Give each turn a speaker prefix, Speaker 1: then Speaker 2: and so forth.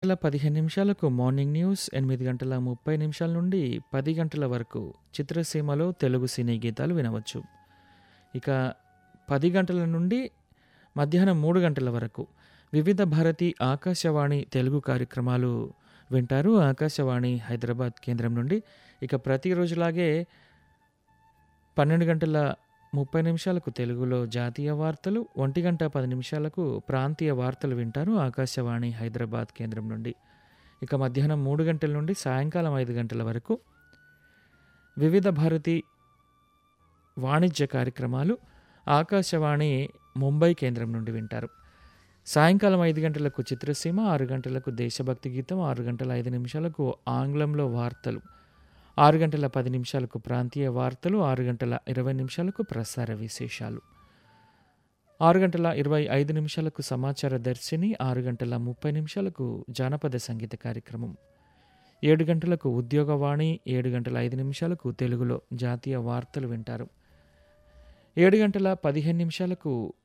Speaker 1: గంటల పదిహేను నిమిషాలకు మార్నింగ్ న్యూస్ ఎనిమిది గంటల ముప్పై నిమిషాల నుండి పది గంటల వరకు చిత్రసీమలో తెలుగు సినీ గీతాలు వినవచ్చు ఇక పది గంటల నుండి మధ్యాహ్నం మూడు గంటల వరకు వివిధ భారతి ఆకాశవాణి తెలుగు కార్యక్రమాలు వింటారు ఆకాశవాణి హైదరాబాద్ కేంద్రం నుండి ఇక ప్రతిరోజులాగే పన్నెండు గంటల ముప్పై నిమిషాలకు తెలుగులో జాతీయ వార్తలు ఒంటి గంట పది నిమిషాలకు ప్రాంతీయ వార్తలు వింటారు ఆకాశవాణి హైదరాబాద్ కేంద్రం నుండి ఇక మధ్యాహ్నం మూడు గంటల నుండి సాయంకాలం ఐదు గంటల వరకు వివిధ భారతి వాణిజ్య కార్యక్రమాలు ఆకాశవాణి ముంబై కేంద్రం నుండి వింటారు సాయంకాలం ఐదు గంటలకు చిత్రసీమ ఆరు గంటలకు దేశభక్తి గీతం ఆరు గంటల ఐదు నిమిషాలకు ఆంగ్లంలో వార్తలు ఆరు గంటల పది నిమిషాలకు ప్రాంతీయ వార్తలు ఆరు గంటల ఇరవై నిమిషాలకు ప్రసార విశేషాలు ఆరు గంటల ఇరవై ఐదు నిమిషాలకు సమాచార దర్శిని ఆరు గంటల ముప్పై నిమిషాలకు జానపద సంగీత కార్యక్రమం ఏడు గంటలకు ఉద్యోగవాణి ఏడు గంటల ఐదు నిమిషాలకు తెలుగులో జాతీయ వార్తలు వింటారు ఏడు గంటల పదిహేను నిమిషాలకు